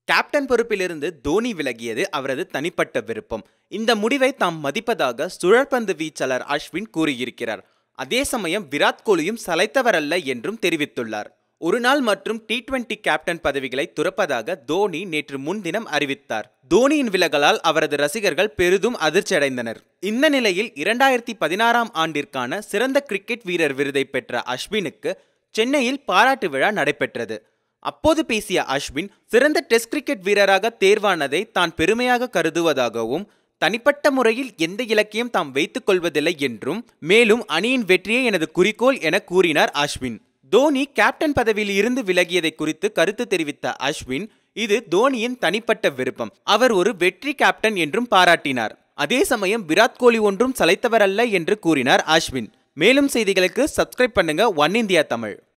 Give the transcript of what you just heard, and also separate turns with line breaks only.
captain பொறுப்பிலிருந்து தோனி விலகியது அவரது தனிப்பட்ட விருப்பம் இந்த முடிவை தாம் மதிப்பதாக சுழற்பந்து வீச்சாளர் அஸ்வின் கூறியிருக்கிறார் அதே சமயம் விராட் கோலியும் சளைத்தவரல்ல என்றும் தெரிவித்துள்ளார் ஒருநாள் மற்றும் டி டுவெண்டி கேப்டன் பதவிகளை துறப்பதாக தோனி நேற்று முன்தினம் அறிவித்தார் தோனியின் விலகலால் அவரது ரசிகர்கள் பெரிதும் அதிர்ச்சியடைந்தனர் இந்த நிலையில் இரண்டாயிரத்தி பதினாறாம் ஆண்டிற்கான சிறந்த கிரிக்கெட் வீரர் விருதை பெற்ற அஸ்வினுக்கு சென்னையில் பாராட்டு விழா நடைபெற்றது அப்போது பேசிய அஸ்வின் சிறந்த டெஸ்ட் கிரிக்கெட் வீரராக தேர்வானதை தான் பெருமையாக கருதுவதாகவும் தனிப்பட்ட முறையில் எந்த இலக்கியம் தாம் வைத்துக் கொள்வதில்லை என்றும் மேலும் அணியின் வெற்றியே எனது குறிக்கோள் என கூறினார் அஸ்வின் தோனி கேப்டன் பதவியில் இருந்து விலகியதை குறித்து கருத்து தெரிவித்த அஸ்வின் இது தோனியின் தனிப்பட்ட விருப்பம் அவர் ஒரு வெற்றி கேப்டன் என்றும் பாராட்டினார் அதே சமயம் விராட் கோலி ஒன்றும் சளைத்தவரல்ல என்று கூறினார் அஸ்வின் மேலும் செய்திகளுக்கு சப்ஸ்கிரைப் பண்ணுங்க ஒன் இந்தியா தமிழ்